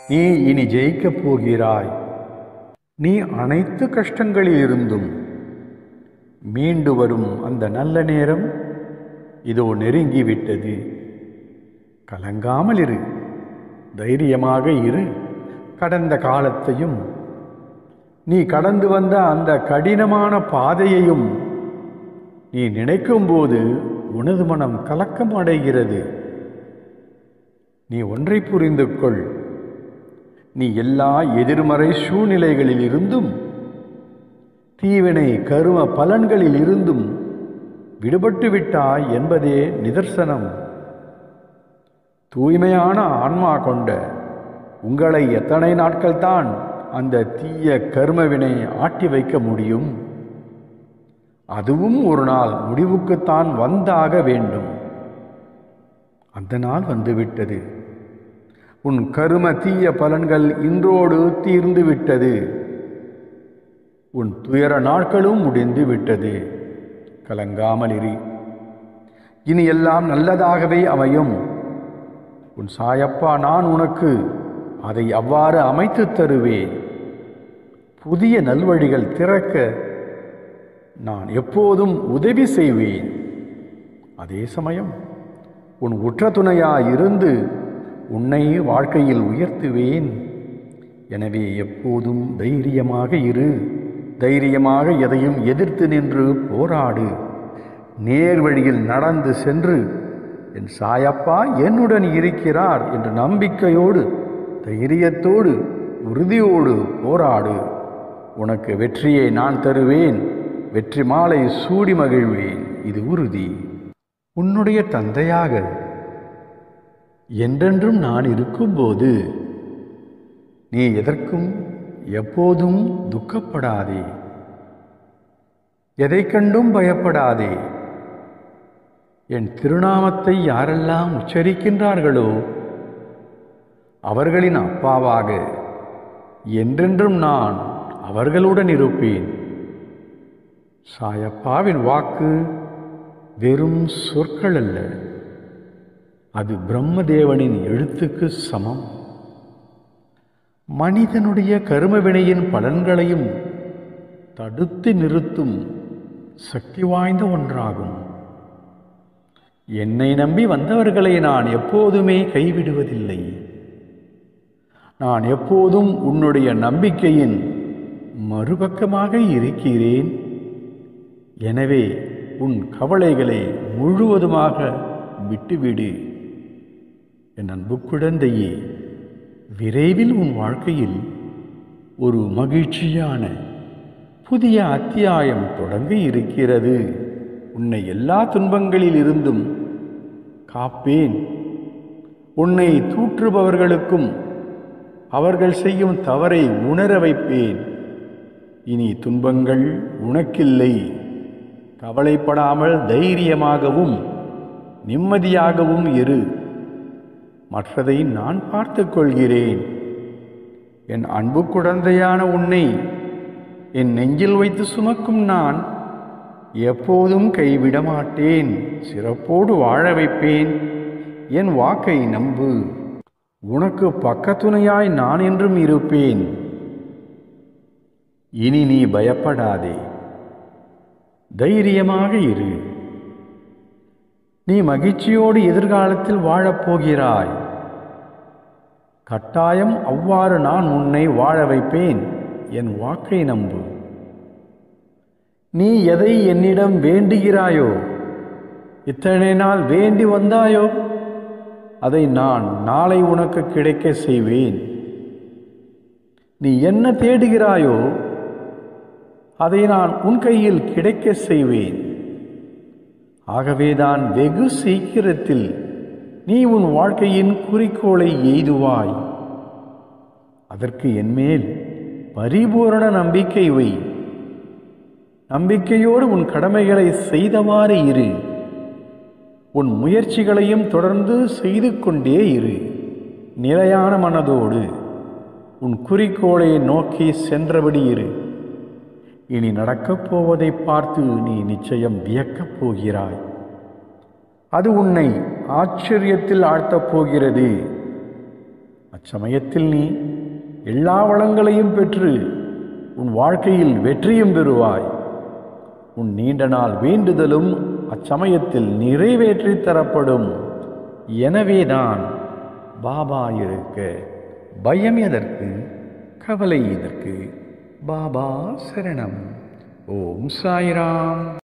நீ இனி ஜெயிக்கப் போகிறாய் நீ அனைத்து கஷ்டங்களிலிருந்தும் மீண்டு வரும் அந்த நல்ல நேரம் இதோ நெருங்கிவிட்டது கலங்காமல் இரு தைரியமாக இரு கடந்த காலத்தையும் நீ கடந்து வந்த அந்த கடினமான பாதையையும் நீ நினைக்கும்போது உனது மனம் கலக்கம் அடைகிறது நீ ஒன்றை புரிந்து கொள் நீ எல்லா எதிர்மறை சூழ்நிலைகளில் இருந்தும் தீவினை கரும பலன்களில் இருந்தும் விடுபட்டு விட்டாய் என்பதே நிதர்சனம் தூய்மையான ஆன்மா கொண்ட உங்களை எத்தனை நாட்கள்தான் அந்த தீய கர்மவினை ஆட்டி வைக்க முடியும் அதுவும் ஒரு நாள் முடிவுக்குத்தான் வந்தாக வேண்டும் அந்த நாள் வந்துவிட்டது உன் கரும தீய பலன்கள் இன்றோடு தீர்ந்து விட்டது உன் துயர நாட்களும் முடிந்து விட்டது கலங்காமல் இரு இனி எல்லாம் நல்லதாகவே அமையும் உன் சாயப்பா நான் உனக்கு அதை அவ்வாறு அமைத்து தருவேன் புதிய நல்வழிகள் திறக்க நான் எப்போதும் உதவி செய்வேன் அதே சமயம் உன் உற்ற துணையாய் இருந்து உன்னை வாழ்க்கையில் உயர்த்துவேன் எனவே எப்போதும் தைரியமாக இரு தைரியமாக எதையும் எதிர்த்து நின்று போராடு நேர் வழியில் நடந்து சென்று என் சாயப்பா என்னுடன் இருக்கிறார் என்ற நம்பிக்கையோடு தைரியத்தோடு உறுதியோடு போராடு உனக்கு வெற்றியை நான் தருவேன் வெற்றி மாலை சூடி மகிழ்வேன் இது உறுதி உன்னுடைய தந்தையாக என்றென்றும் நான் இருக்கும்போது நீ எதற்கும் எப்போதும் துக்கப்படாதே எதை கண்டும் பயப்படாதே என் திருநாமத்தை யாரெல்லாம் உச்சரிக்கின்றார்களோ அவர்களின் அப்பாவாக என்றென்றும் நான் அவர்களுடன் இருப்பேன் சாயப்பாவின் வாக்கு வெறும் சொற்கள் அல்ல அது பிரம்மதேவனின் எழுத்துக்கு சமம் மனிதனுடைய கருமவினையின் பலன்களையும் தடுத்து நிறுத்தும் சக்தி வாய்ந்த ஒன்றாகும் என்னை நம்பி வந்தவர்களை நான் எப்போதுமே கைவிடுவதில்லை நான் எப்போதும் உன்னுடைய நம்பிக்கையின் மறுபக்கமாக இருக்கிறேன் எனவே உன் கவலைகளை முழுவதுமாக விட்டுவிடு என் அன்பு குழந்தையே விரைவில் உன் வாழ்க்கையில் ஒரு மகிழ்ச்சியான புதிய அத்தியாயம் தொடங்க இருக்கிறது உன்னை எல்லா துன்பங்களில் இருந்தும் காப்பேன் உன்னை தூற்றுபவர்களுக்கும் அவர்கள் செய்யும் தவறை உணர வைப்பேன் இனி துன்பங்கள் உனக்கில்லை கவலைப்படாமல் தைரியமாகவும் நிம்மதியாகவும் இரு மற்றதை நான் பார்த்துக் கொள்கிறேன் என் அன்பு குழந்தையான உன்னை என் நெஞ்சில் வைத்து சுமக்கும் நான் எப்போதும் கைவிட மாட்டேன் சிறப்போடு வாழ வைப்பேன் என் வாக்கை நம்பு உனக்கு பக்கத்துணையாய் நான் என்றும் இருப்பேன் இனி நீ பயப்படாதே தைரியமாக இரு நீ மகிழ்ச்சியோடு எதிர்காலத்தில் வாழப்போகிறாய் கட்டாயம் அவ்வாறு நான் உன்னை வாழ வைப்பேன் என் வாக்கை நம்பு நீ எதை என்னிடம் வேண்டுகிறாயோ இத்தனை நாள் வேண்டி வந்தாயோ அதை நான் நாளை உனக்கு கிடைக்க செய்வேன் நீ என்ன தேடுகிறாயோ அதை நான் உன் கையில் கிடைக்க செய்வேன் ஆகவேதான் வெகு சீக்கிரத்தில் நீ உன் வாழ்க்கையின் குறிக்கோளை எய்துவாய் அதற்கு என்மேல் பரிபூரண நம்பிக்கை வை நம்பிக்கையோடு உன் கடமைகளை செய்தவாறு இரு உன் முயற்சிகளையும் தொடர்ந்து செய்து கொண்டே இரு நிலையான மனதோடு உன் குறிக்கோளை நோக்கி சென்றபடி இரு இனி நடக்கப் போவதை பார்த்து நீ நிச்சயம் வியக்கப் போகிறாய் அது உன்னை ஆச்சரியத்தில் ஆழ்த்தப் போகிறது அச்சமயத்தில் நீ எல்லா வளங்களையும் பெற்று உன் வாழ்க்கையில் வெற்றியும் பெறுவாய் உன் நீண்ட நாள் வேண்டுதலும் அச்சமயத்தில் நிறைவேற்றி தரப்படும் எனவே நான் பாபா இருக்க பயம் எதற்கு கவலை எதற்கு பாபா சரணம் ஓம் சாய்ராம்